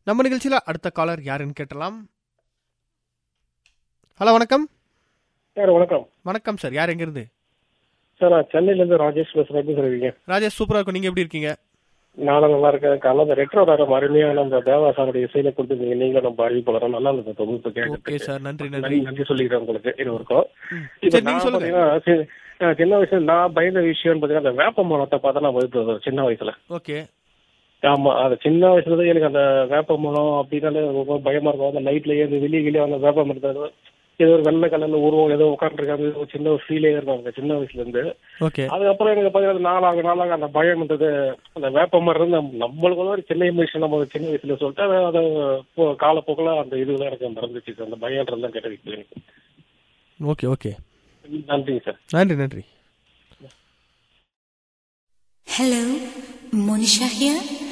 நம்ம நிகழ்ச்சியில அடுத்த காலர் யாருன்னு கேட்டலாம் ஹலோ வணக்கம் சார் வணக்கம் வணக்கம் சார் யார் எங்க இருந்து சார் நான் சென்னையிலேருந்து ராஜேஷ் பேசுகிறேன் எப்படி சார் இருக்கீங்க ராஜேஷ் சூப்பரா இருக்கும் நீங்க எப்படி இருக்கீங்க நானும் நல்லா இருக்கேன் காலைல அந்த ரெட்ரோ வேற அருமையாக நம்ம தேவாசாருடைய இசையில கொடுத்துருந்தீங்க நீங்களும் நம்ம அறிவிப்பாளரும் நல்லா இருந்தது தொகுப்பு ஓகே கேட்டு சார் நன்றி நன்றி நன்றி நன்றி சொல்லிக்கிறேன் உங்களுக்கு இது வரைக்கும் ம். இப்ப சரி நீங்க நான் சொல்லுங்க பாத்தீங்கன்னா சி- அஹ் சின்ன வயசுல நான் பயந்த விஷயம் பாத்தீங்கன்னா அந்த வேப்ப மரத்தை பார்த்தா நான் பயப்படுவேன் சின்ன வயசுல ஓகே ஆமா அது சின்ன வயசுல தான் எனக்கு அந்த வேப்ப மரம் அப்படின்னாலே ரொம்ப பயமா இருக்கும் அந்த நைட்ல ஏது வெளியே வெளியே அந்த வேப்ப மரத்தை ஏதோ ஒரு வெள்ளை கலர்ல உருவம் ஏதோ உட்காந்துருக்காங்க ஒரு சின்ன ஒரு ஃபீலே இருக்கும் அந்த சின்ன வயசுல இருந்து ஓகே அதுக்கப்புறம் எனக்கு பார்த்தீங்கன்னா நாளாக நாளாக அந்த பயம் இருந்தது அந்த வேப்ப மரம் இருந்து நம்ம- நம்மளுக்கு வந்து ஒரு சின்ன இமேஷன் நம்ம ஒரு சின்ன வயசுல சொல்லிட்டு அதை அதை போ- காலப்போக்கில் அந்த இதுலாம் எனக்கு மறந்துச்சு அந்த பயம்ன்றதுலாம் கிடையாது எனக்கு ஓகே ஓகே நன்றிங்க சார் நன்றி நன்றி Hello, Monisha here.